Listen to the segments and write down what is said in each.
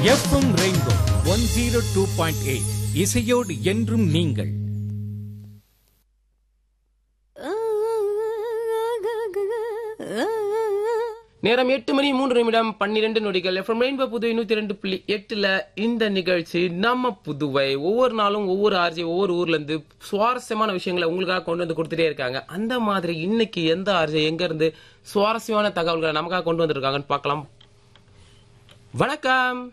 FM rainbow one zero two point eight இசையோடு என்றும் நீங்கள் நேரம் எட்டு மணி மூன்று நிமிடம் பன்னிரண்டு நொடிகள் எஃப்எம் ரெயின்போ புதுவை நூத்தி ரெண்டு புள்ளி எட்டுல இந்த நிகழ்ச்சி நம்ம புதுவை ஒவ்வொரு நாளும் ஒவ்வொரு ஆர்ஜி ஒவ்வொரு ஊர்ல இருந்து சுவாரஸ்யமான விஷயங்களை உங்களுக்காக கொண்டு வந்து கொடுத்துட்டே இருக்காங்க அந்த மாதிரி இன்னைக்கு எந்த ஆர்ஜி எங்க இருந்து சுவாரஸ்யமான தகவல்களை நமக்காக கொண்டு வந்திருக்காங்கன்னு பார்க்கலாம் வணக்கம்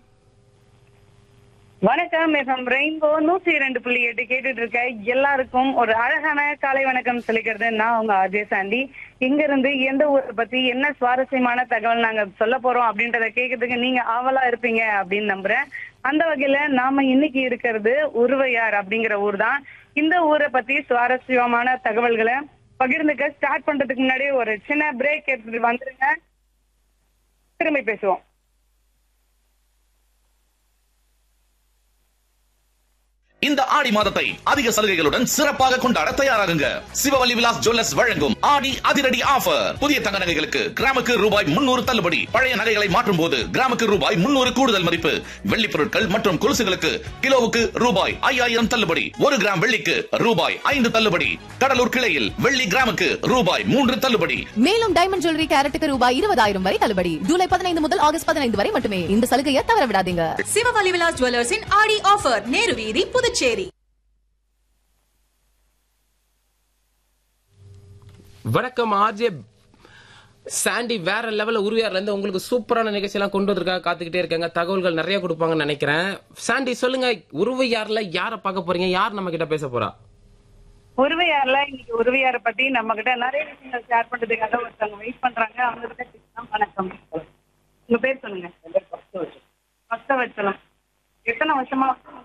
வணக்கம் எஃப்எம் ரெயின்போ நூத்தி இரண்டு புள்ளி எட்டு கேட்டுட்டு இருக்க எல்லாருக்கும் ஒரு அழகான காலை வணக்கம் சொல்லிக்கிறது நான் உங்க அஜய் சாண்டி இங்க இருந்து எந்த ஊரை பத்தி என்ன சுவாரஸ்யமான தகவல் நாங்க சொல்ல போறோம் அப்படின்றத கேட்கறதுக்கு நீங்க ஆவலா இருப்பீங்க அப்படின்னு நம்புறேன் அந்த வகையில நாம இன்னைக்கு இருக்கிறது உருவையார் அப்படிங்கிற ஊர் தான் இந்த ஊரை பத்தி சுவாரஸ்யமான தகவல்களை பகிர்ந்துக்க ஸ்டார்ட் பண்றதுக்கு முன்னாடி ஒரு சின்ன பிரேக் எடுத்துட்டு வந்துருங்க திரும்பி பேசுவோம் இந்த ஆடி மாதத்தை அதிக சலுகைகளுடன் சிறப்பாக கொண்டாட தயாராகுங்க சிவவல்லி விலாஸ் ஜுவல்லர்ஸ் வழங்கும் ஆடி அதிரடி ஆஃபர் புதிய தங்க நகைகளுக்கு கிராமுக்கு ரூபாய் முன்னூறு தள்ளுபடி பழைய நகைகளை மாற்றும் போது கிராமுக்கு ரூபாய் முன்னூறு கூடுதல் மதிப்பு வெள்ளி பொருட்கள் மற்றும் கொலுசுகளுக்கு கிலோவுக்கு ரூபாய் ஐயாயிரம் தள்ளுபடி ஒரு கிராம் வெள்ளிக்கு ரூபாய் ஐந்து தள்ளுபடி கடலூர் கிளையில் வெள்ளி கிராமுக்கு ரூபாய் மூன்று தள்ளுபடி மேலும் டைமண்ட் ஜுவல்லரி கேரட்டுக்கு ரூபாய் இருபதாயிரம் வரை தள்ளுபடி ஜூலை பதினைந்து முதல் ஆகஸ்ட் பதினைந்து வரை மட்டுமே இந்த சலுகையை தவற விடாதீங்க சிவவலி விலாஸ் ஜுவல்லர்ஸின் ஆடி ஆஃபர் நேரு வீதி புதுச்சேரி வணக்கம் ஆர்ஜே சாண்டி வேற லெவல்ல உருவியார்ல இருந்து உங்களுக்கு சூப்பரான நிகழ்ச்சி எல்லாம் கொண்டு வந்திருக்காங்க காத்துக்கிட்டே இருக்காங்க தகவல்கள் நிறைய கொடுப்பாங்கன்னு நினைக்கிறேன் சாண்டி சொல்லுங்க உருவையார்ல யார பார்க்க போறீங்க யார் நம்ம கிட்ட பேச போறா உருவையார்ல இன்னைக்கு உருவையாரை பத்தி நம்ம கிட்ட நிறைய விஷயங்கள் ஷேர் பண்றதுக்காக ஒருத்தவங்க வெயிட் பண்றாங்க அவங்க கிட்ட பேசலாம் வணக்கம் உங்க பேர் சொல்லுங்க பக்தவச்சலம் எத்தனை வருஷமா